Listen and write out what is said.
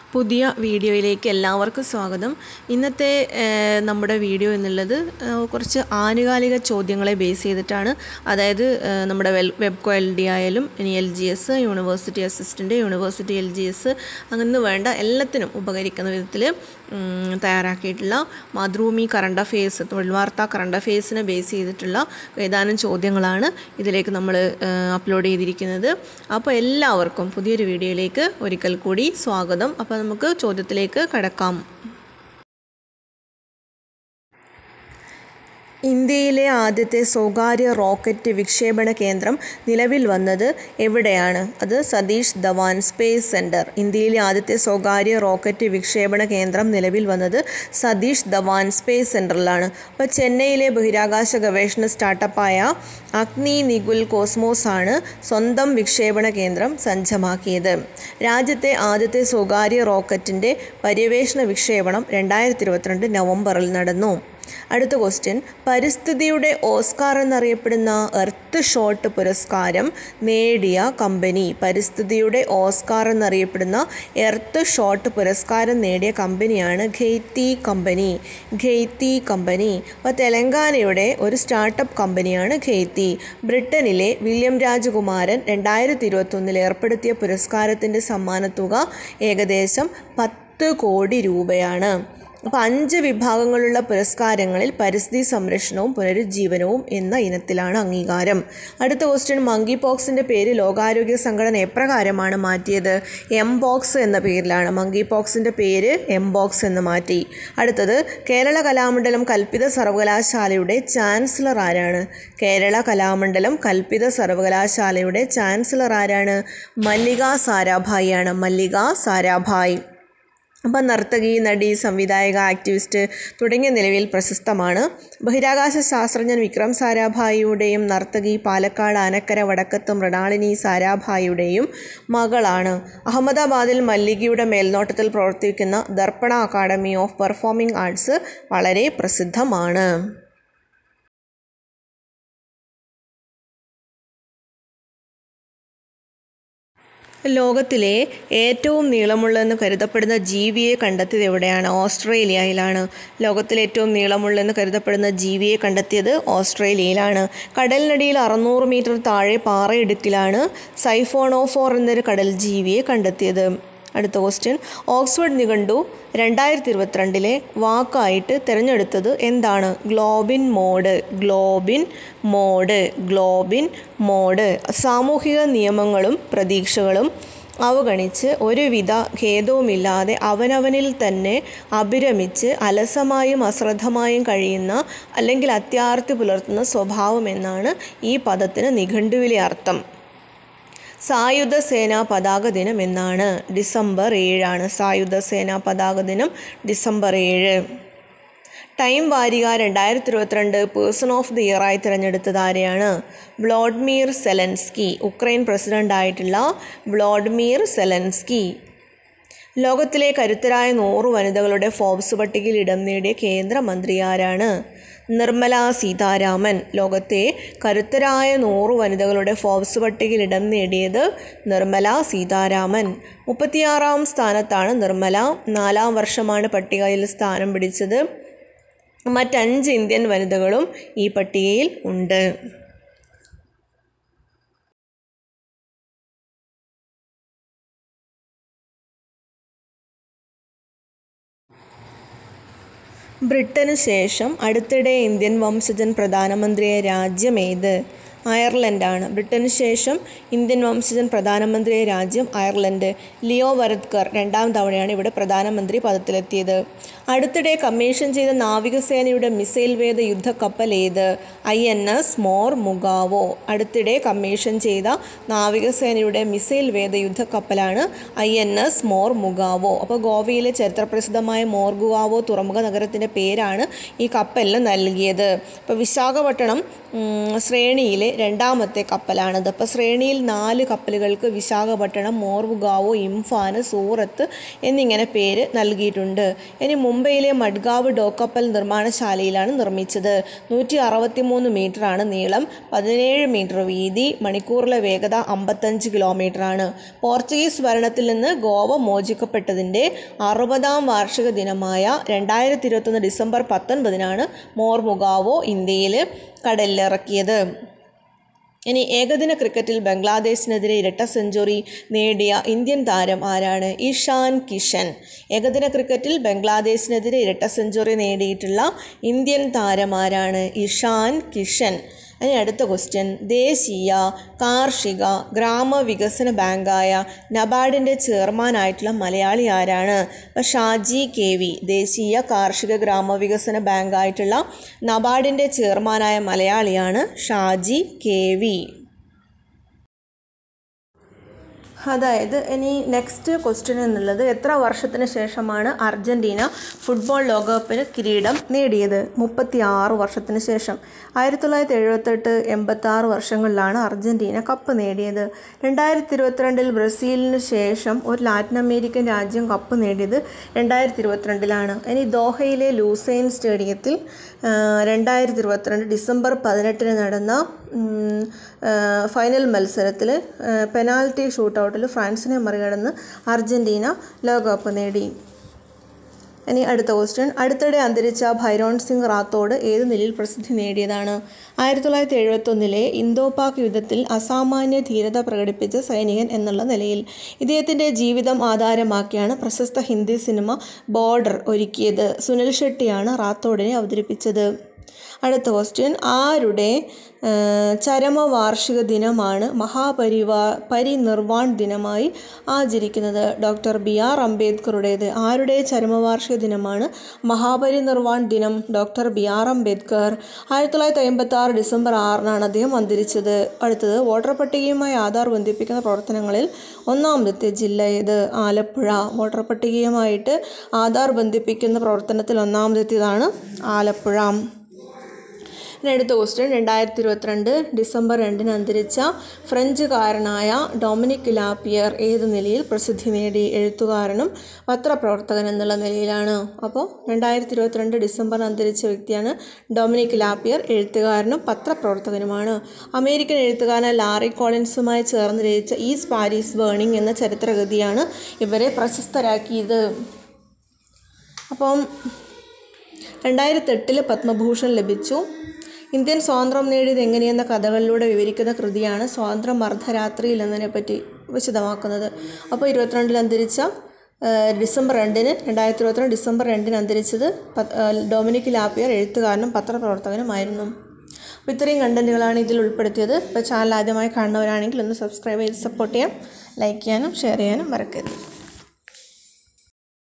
പുതിയ വീഡിയോയിലേക്ക് എല്ലാവർക്കും സ്വാഗതം ഇന്നത്തെ ഏഹ്, നമ്മുടെ വീഡിയോ എന്നുള്ളത് ഏഹ്, കുറച്ച് ആനുകാലിക ചോദ്യങ്ങളെ ബേസ് ചെയ്തിട്ടാണ് അതായത് ഏഹ്, നമ്മുടെ വെൽ വെബ്കോ എൽ ഡി ആയാലും ഇനി L G S university assistant university L G S അങ്ങനെ വേണ്ട എല്ലാത്തിനും ഉപകരിക്കുന്ന വിധത്തിൽ തയ്യാറാക്കിയിട്ടുള്ള മാതൃഭൂമി കറണ്ട് അഫെയർസ് തൊഴിൽ വാർത്താ കറണ്ട് അഫെയർസിനെ ബേസ് ചെയ്തിട്ടുള്ള ഏതാനും ചോദ്യങ്ങളാണ് ഇതിലേക്ക് നമ്മൾ അപ്ലോഡ് ചെയ്തിരിക്കുന്നത് അപ്പോൾ എല്ലാവർക്കും പുതിയൊരു വീഡിയോയിലേക്ക് ഒരിക്കൽ കൂടി സ്വാഗതം അപ്പോൾ നമുക്ക് ചോദ്യത്തിലേക്ക് കടക്കാം ഇന്ത്യയിലെ ആദ്യത്തെ സ്വകാര്യ റോക്കറ്റ് വിക്ഷേപണ കേന്ദ്രം നിലവിൽ വന്നത് എവിടെയാണ് അത് സതീഷ് ധവാൻ സ്പേസ് സെൻറ്റർ ഇന്ത്യയിലെ ആദ്യത്തെ സ്വകാര്യ റോക്കറ്റ് വിക്ഷേപണ കേന്ദ്രം നിലവിൽ വന്നത് സതീഷ് ധവാൻ സ്പേസ് സെൻറ്ററിലാണ് അപ്പോൾ ചെന്നൈയിലെ ബഹിരാകാശ ഗവേഷണ സ്റ്റാർട്ടപ്പായ അഗ്നി നിഗുൽ കോസ്മോസ് ആണ് സ്വന്തം വിക്ഷേപണ കേന്ദ്രം സജ്ജമാക്കിയത് രാജ്യത്തെ ആദ്യത്തെ സ്വകാര്യ റോക്കറ്റിൻ്റെ പര്യവേഷണ വിക്ഷേപണം രണ്ടായിരത്തി ഇരുപത്തിരണ്ട് നവംബറിൽ നടന്നു അടുത്ത ക്വസ്റ്റ്യൻ പരിസ്ഥിതിയുടെ ഓസ്കാർ എന്നറിയപ്പെടുന്ന എർത്ത് ഷോട്ട് പുരസ്കാരം നേടിയ കമ്പനി പരിസ്ഥിതിയുടെ ഓസ്കാർ എന്നറിയപ്പെടുന്ന എർത്ത് ഷോട്ട് പുരസ്കാരം നേടിയ കമ്പനിയാണ് ഖെയ്ത്തി കമ്പനി ഖെയ്ത്തി കമ്പനി അപ്പോൾ തെലങ്കാനയുടെ ഒരു സ്റ്റാർട്ടപ്പ് കമ്പനിയാണ് ഖെയ്ത്തി ബ്രിട്ടനിലെ വില്യം രാജകുമാരൻ രണ്ടായിരത്തി ഇരുപത്തൊന്നിൽ ഏർപ്പെടുത്തിയ പുരസ്കാരത്തിൻ്റെ സമ്മാനത്തുക ഏകദേശം പത്ത് കോടി രൂപയാണ് അപ്പോൾ അഞ്ച് വിഭാഗങ്ങളുള്ള പുരസ്കാരങ്ങളിൽ പരിസ്ഥിതി സംരക്ഷണവും പുനരുജ്ജീവനവും എന്ന ഇനത്തിലാണ് അംഗീകാരം അടുത്ത ക്വസ്റ്റ്യൻ മങ്കി പോക്സിൻ്റെ പേര് ലോകാരോഗ്യ സംഘടന എപ്രകാരമാണ് മാറ്റിയത് എം ബോക്സ് എന്ന പേരിലാണ് മങ്കി പോക്സിൻ്റെ പേര് എം ബോക്സ് എന്ന് മാറ്റി അടുത്തത് കേരള കലാമണ്ഡലം കൽപ്പിത സർവകലാശാലയുടെ ചാൻസലർ ആരാണ് കേരള കലാമണ്ഡലം കൽപ്പിത സർവകലാശാലയുടെ ചാൻസലർ ആരാണ് മല്ലിക സാരാഭായിയാണ് മല്ലിക സാരാഭായ് അപ്പം നർത്തകി നടി സംവിധായക ആക്ടിവിസ്റ്റ് തുടങ്ങിയ നിലവിൽ പ്രശസ്തമാണ് ബഹിരാകാശ ശാസ്ത്രജ്ഞൻ വിക്രം സാരാഭായിയുടെയും നർത്തകി പാലക്കാട് ആനക്കര വടക്കത്ത് മൃണാളിനി സാരാഭായിയുടെയും മകളാണ് അഹമ്മദാബാദിൽ മല്ലികയുടെ മേൽനോട്ടത്തിൽ പ്രവർത്തിക്കുന്ന Darpana academy of performing arts വളരെ പ്രസിദ്ധമാണ് ലോകത്തിലെ ഏറ്റവും നീളമുള്ളതെന്ന് കരുതപ്പെടുന്ന ജീവിയെ കണ്ടെത്തിയത് എവിടെയാണ് ഓസ്ട്രേലിയയിലാണ് ലോകത്തിലെ ഏറ്റവും നീളമുള്ളതെന്ന് കരുതപ്പെടുന്ന ജീവിയെ കണ്ടെത്തിയത് ഓസ്ട്രേലിയയിലാണ് കടലിനടിയിൽ അറുന്നൂറ് മീറ്റർ താഴെ പാറയിടുക്കിലാണ് സൈഫോണോഫോർ എന്നൊരു കടൽ ജീവിയെ കണ്ടെത്തിയത് അടുത്ത ക്വസ്റ്റ്യൻ ഓക്സ്ഫോർഡ് നിഘണ്ടു രണ്ടായിരത്തി ഇരുപത്തിരണ്ടിലെ വാക്കായിട്ട് തിരഞ്ഞെടുത്തത് എന്താണ് goblin mode goblin mode goblin mode സാമൂഹിക നിയമങ്ങളും പ്രതീക്ഷകളും അവഗണിച്ച് ഒരുവിധ ഖേദവുമില്ലാതെ അവനവനിൽ തന്നെ അഭിരമിച്ച് അലസമായും അശ്രദ്ധമായും കഴിയുന്ന അല്ലെങ്കിൽ അത്യാർത്തി പുലർത്തുന്ന സ്വഭാവം എന്നാണ് ഈ പദത്തിന് നിഘണ്ടുവിലെ അർത്ഥം സായുധ സേനാ പതാക ദിനം എന്നാണ് ഡിസംബർ ഏഴാണ് സായുധ സേനാ പതാക ദിനം ഡിസംബർ ഏഴ് ടൈം വാരിക രണ്ടായിരത്തി ഇരുപത്തിരണ്ട് പേഴ്സൺ ഓഫ് ദി ഇയറായി തിരഞ്ഞെടുത്തത് ആരെയാണ് വ്ളോഡ്മീർ സെലൻസ്കി ഉക്രൈൻ പ്രസിഡന്റ് ആയിട്ടുള്ള വ്ളോഡ്മീർ സെലൻസ്കി ലോകത്തിലെ കരുത്തരായ നൂറ് വനിതകളുടെ ഫോബ്സ് പട്ടികയിൽ ഇടം നേടിയ കേന്ദ്രമന്ത്രി ആരാണ് നിർമ്മല സീതാരാമൻ ലോകത്തെ കരുത്തരായ നൂറ് വനിതകളുടെ ഫോബ്സ് പട്ടികയിൽ ഇടം നേടിയത് നിർമ്മല സീതാരാമൻ മുപ്പത്തിയാറാം സ്ഥാനത്താണ് നിർമ്മല നാലാം വർഷമാണ് പട്ടികയിൽ സ്ഥാനം പിടിച്ചത് മറ്റഞ്ച് ഇന്ത്യൻ വനിതകളും ഈ പട്ടികയിൽ ഉണ്ട് ബ്രിട്ടന് ശേഷം അടുത്തിടെ ഇന്ത്യൻ വംശജൻ പ്രധാനമന്ത്രിയായ രാജ്യമേത് അയർലൻഡാണ് ബ്രിട്ടന് ശേഷം ഇന്ത്യൻ വംശജൻ പ്രധാനമന്ത്രിയായ രാജ്യം അയർലൻഡ് ലിയോ വരദ്കർ രണ്ടാം തവണയാണ് ഇവിടെ പ്രധാനമന്ത്രി പദത്തിലെത്തിയത് അടുത്തിടെ കമ്മീഷൻ ചെയ്ത നാവികസേനയുടെ മിസൈൽ വേദ യുദ്ധക്കപ്പൽ ഏത് I N S Mormugao അടുത്തിടെ കമ്മീഷൻ ചെയ്ത നാവികസേനയുടെ മിസൈൽ വേദ യുദ്ധക്കപ്പലാണ് I N S Mormugao അപ്പോൾ ഗോവയിലെ ചരിത്രപ്രസിദ്ധമായ മോർഗുവാവോ തുറമുഖ നഗരത്തിൻ്റെ പേരാണ് ഈ കപ്പലിന് നൽകിയത് അപ്പോൾ വിശാഖപട്ടണം ഉം, ശ്രേണിയിലെ രണ്ടാമത്തെ കപ്പലാണിത് അപ്പോൾ ശ്രേണിയിൽ നാല് കപ്പലുകൾക്ക് വിശാഖപട്ടണം മോർമുഗാവോ ഇംഫാന് സൂറത്ത് എന്നിങ്ങനെ പേര് നൽകിയിട്ടുണ്ട് ഇനി മുംബൈയിലെ മഡ്ഗാവ് ഡോക്കപ്പൽ നിർമ്മാണശാലയിലാണ് നിർമ്മിച്ചത് നൂറ്റി അറുപത്തി മൂന്ന് മീറ്ററാണ് നീളം പതിനേഴ് മീറ്റർ വീതി മണിക്കൂറിലെ വേഗത അമ്പത്തഞ്ച് കിലോമീറ്ററാണ് പോർച്ചുഗീസ് ഭരണത്തിൽ നിന്ന് ഗോവ മോചിക്കപ്പെട്ടതിൻ്റെ അറുപതാം വാർഷിക ദിനമായ രണ്ടായിരത്തി ഇരുപത്തൊന്ന് ഡിസംബർ പത്തൊൻപതിനാണ് മോർമുഗാവോ ഇന്ത്യയിൽ കടലിലിറക്കിയത് ഇനി ഏകദിന ക്രിക്കറ്റിൽ ബംഗ്ലാദേശിനെതിരെ ഇരട്ട സെഞ്ചുറി നേടിയ ഇന്ത്യൻ താരം ആരാണ് ഇഷാൻ കിഷൻ ഏകദിന ക്രിക്കറ്റിൽ ബംഗ്ലാദേശിനെതിരെ ഇരട്ട സെഞ്ചുറി നേടിയിട്ടുള്ള ഇന്ത്യൻ താരം ആരാണ് ഇഷാൻ കിഷൻ ഇനി അടുത്ത ക്വസ്റ്റ്യൻ ദേശീയ കാർഷിക ഗ്രാമവികസന ബാങ്കായ നബാർഡിൻ്റെ ചെയർമാനായിട്ടുള്ള മലയാളി ആരാണ് അപ്പോൾ ഷാജി കെ വി ദേശീയ കാർഷിക ഗ്രാമവികസന ബാങ്കായിട്ടുള്ള നബാർഡിൻ്റെ ചെയർമാനായ മലയാളിയാണ് ഷാജി കെ വി അതായത് ഇനി നെക്സ്റ്റ് ക്വസ്റ്റ്യൻ എന്നുള്ളത് എത്ര വർഷത്തിന് ശേഷമാണ് അർജൻറ്റീന ഫുട്ബോൾ ലോകകപ്പിന് കിരീടം നേടിയത് മുപ്പത്തി ആറ് വർഷത്തിന് ശേഷം ആയിരത്തി തൊള്ളായിരത്തി എഴുപത്തെട്ട് എൺപത്തി ആറ് വർഷങ്ങളിലാണ് അർജൻറ്റീന കപ്പ് നേടിയത് രണ്ടായിരത്തി ഇരുപത്തിരണ്ടിൽ ബ്രസീലിന് ശേഷം ഒരു ലാറ്റിൻ അമേരിക്കൻ രാജ്യം കപ്പ് നേടിയത് രണ്ടായിരത്തി ഇരുപത്തിരണ്ടിലാണ് ഇനി ദോഹയിലെ ലൂസൈൻ സ്റ്റേഡിയത്തിൽ രണ്ടായിരത്തി ഇരുപത്തിരണ്ട് ഡിസംബർ പതിനെട്ടിന് നടന്ന ഫൈനൽ മത്സരത്തിൽ പെനാൽറ്റി ഷൂട്ടൗട്ടിൽ ഫ്രാൻസിനെ മറികടന്ന് അർജൻറ്റീന ലോകകപ്പ് നേടി ഇനി അടുത്ത ക്വസ്റ്റ്യൻ അടുത്തിടെ അന്തരിച്ച ഭൈരോൺ സിംഗ് റാത്തോഡ് ഏത് നിലയിൽ പ്രസിദ്ധി നേടിയതാണ് ആയിരത്തി തൊള്ളായിരത്തി എഴുപത്തൊന്നിലെ ഇന്തോ പാക് യുദ്ധത്തിൽ അസാമാന്യ ധീരത പ്രകടിപ്പിച്ച സൈനികൻ എന്നുള്ള നിലയിൽ ഇദ്ദേഹത്തിൻ്റെ ജീവിതം ആധാരമാക്കിയാണ് പ്രശസ്ത ഹിന്ദി സിനിമ ബോർഡർ ഒരുക്കിയത് സുനിൽ ഷെട്ടിയാണ് റാത്തോഡിനെ അവതരിപ്പിച്ചത് അടുത്ത ക്വസ്റ്റ്യൻ ആരുടെ ചരമവാർഷിക ദിനമാണ് മഹാപരിവാ പരിനിർവാൺ ദിനമായി ആചരിക്കുന്നത് ഡോക്ടർ ബി ആർ അംബേദ്കറുടേത് ആരുടെ ചരമവാർഷിക ദിനമാണ് മഹാപരിനിർവാൺ ദിനം ഡോക്ടർ ബി ആർ അംബേദ്കർ ആയിരത്തി തൊള്ളായിരത്തി അമ്പത്തി ആറ് ഡിസംബർ ആറിനാണ് അദ്ദേഹം അന്തരിച്ചത് അടുത്തത് വോട്ടർ പട്ടികയുമായി ആധാർ ബന്ധിപ്പിക്കുന്ന പ്രവർത്തനങ്ങളിൽ ഒന്നാമത്തെ ജില്ല ഏത് ആലപ്പുഴ വോട്ടർ പട്ടികയുമായിട്ട് ആധാർ ബന്ധിപ്പിക്കുന്ന പ്രവർത്തനത്തിൽ ഒന്നാമതെത്തിയതാണ് ആലപ്പുഴ ഇനി അടുത്ത ക്വസ്റ്റ്യൻ രണ്ടായിരത്തി ഇരുപത്തിരണ്ട് ഡിസംബർ രണ്ടിന് അന്തരിച്ച ഫ്രഞ്ചുകാരനായ ഡൊമിനിക് ലാപ്പിയർ ഏത് നിലയിൽ പ്രസിദ്ധി നേടി എഴുത്തുകാരനും പത്രപ്രവർത്തകൻ എന്നുള്ള നിലയിലാണ് അപ്പോൾ രണ്ടായിരത്തി ഇരുപത്തിരണ്ട് ഡിസംബറിന് അന്തരിച്ച വ്യക്തിയാണ് ഡൊമിനിക് ലാപ്പിയർ എഴുത്തുകാരനും പത്രപ്രവർത്തകനുമാണ് അമേരിക്കൻ എഴുത്തുകാരൻ ലാറി കോളിൻസുമായി ചേർന്ന് രചിച്ച ഈസ് പാരീസ് ബേണിംഗ് എന്ന ചരിത്രഗതിയാണ് ഇവരെ പ്രശസ്തരാക്കിയത് അപ്പം രണ്ടായിരത്തി എട്ടിൽ പത്മഭൂഷൺ ലഭിച്ചു ഇന്ത്യൻ സ്വാതന്ത്ര്യം നേടിയത് എങ്ങനെയെന്ന കഥകളിലൂടെ വിവരിക്കുന്ന കൃതിയാണ് സ്വാതന്ത്ര്യം അർദ്ധരാത്രിയിൽ എന്നതിനെപ്പറ്റി വിശദമാക്കുന്നത് അപ്പോൾ ഇരുപത്തിരണ്ടിൽ അന്തരിച്ച ഡിസംബർ രണ്ടിന് രണ്ടായിരത്തി ഇരുപത്തിരണ്ട് ഡിസംബർ രണ്ടിന് അന്തരിച്ചത് ഡൊമിനിക് ലാപ്പിയർ എഴുത്തുകാരനും പത്രപ്രവർത്തകനുമായിരുന്നു അപ്പോൾ ഇത്രയും കണ്ടൻറ്റുകളാണ് ഇതിൽ ഉൾപ്പെടുത്തിയത് ഇപ്പോൾ ചാനൽ ആദ്യമായി കാണുന്നവരാണെങ്കിൽ ഒന്ന് സബ്സ്ക്രൈബ് ചെയ്ത് സപ്പോർട്ട് ചെയ്യാം ലൈക്ക് ചെയ്യാനും ഷെയർ ചെയ്യാനും മറക്കരുത്